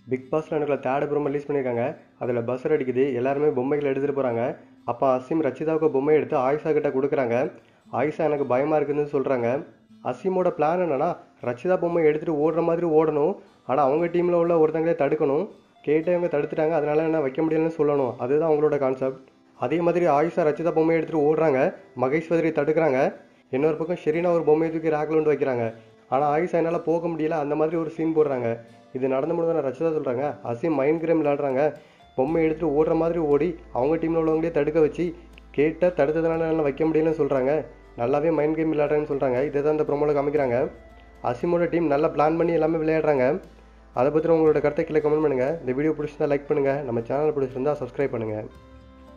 big பாஸில் எனக்கு third promo release பண்ணியிருக்காங்க அதில் பஸ்ஸர் அடிக்குது எல்லாருமே பொம்மைகள் எடுத்துகிட்டு போகிறாங்க அப்போ அசீம் ரச்சிதாவுக்கு பொம்மை எடுத்து ஆயிஷா கிட்ட கொடுக்குறாங்க ஆயிஷா எனக்கு பயமாக இருக்குதுன்னு சொல்கிறாங்க அசீமோட பிளான் என்னன்னா ரச்சிதா பொம்மை எடுத்துகிட்டு ஓடுற மாதிரி ஓடணும் ஆனால் அவங்க டீமில் உள்ள ஒருத்தங்களே தடுக்கணும் கேட்டு அவங்க தடுத்துட்டாங்க அதனால என்ன வைக்க முடியலன்னு சொல்லணும் அதுதான் அவங்களோட கான்செப்ட் அதே மாதிரி ஆயிஷா ரச்சிதா பொம்மையை எடுத்துகிட்டு ஓடுறாங்க மகேஸ்வரி தடுக்கிறாங்க இன்னொரு பக்கம் ஷெரீனா ஒரு பொம்மையை தூக்கி ரேக்கில் கொண்டு வைக்கிறாங்க ஆனால் ஆயிஷா என்னால் போக முடியல அந்த மாதிரி ஒரு சீன் போடுறாங்க இது நடந்து முடிஞ்சு ரச்சிதா சொல்கிறாங்க அசீம் மைண்ட் கிரேம் விளையாடுறாங்க பொம்மை எடுத்துகிட்டு ஓடுற மாதிரி ஓடி அவங்க டீமில் உள்ளவங்களே தடுக்க வச்சு கேட்ட தடுத்ததுனால என்னால் வைக்க முடியலன்னு சொல்கிறாங்க நல்லாவே மைண்ட் கேம் விளையாடுறாங்கன்னு சொல்கிறாங்க இதை தான் இந்த ப்ரோமோவில் காமிக்கிறாங்க அசீமோட டீம் நல்லா பிளான் பண்ணி எல்லாமே விளையாடுறாங்க அதை பற்றி உங்களோட கருத்தை கீழே கமெண்ட் பண்ணுங்கள் இந்த வீடியோ பிடிச்சிருந்தா லைக் பண்ணுங்கள் நம்ம சேனல் பிடிச்சிருந்தா சப்ஸ்கிரைப் பண்ணுங்கள்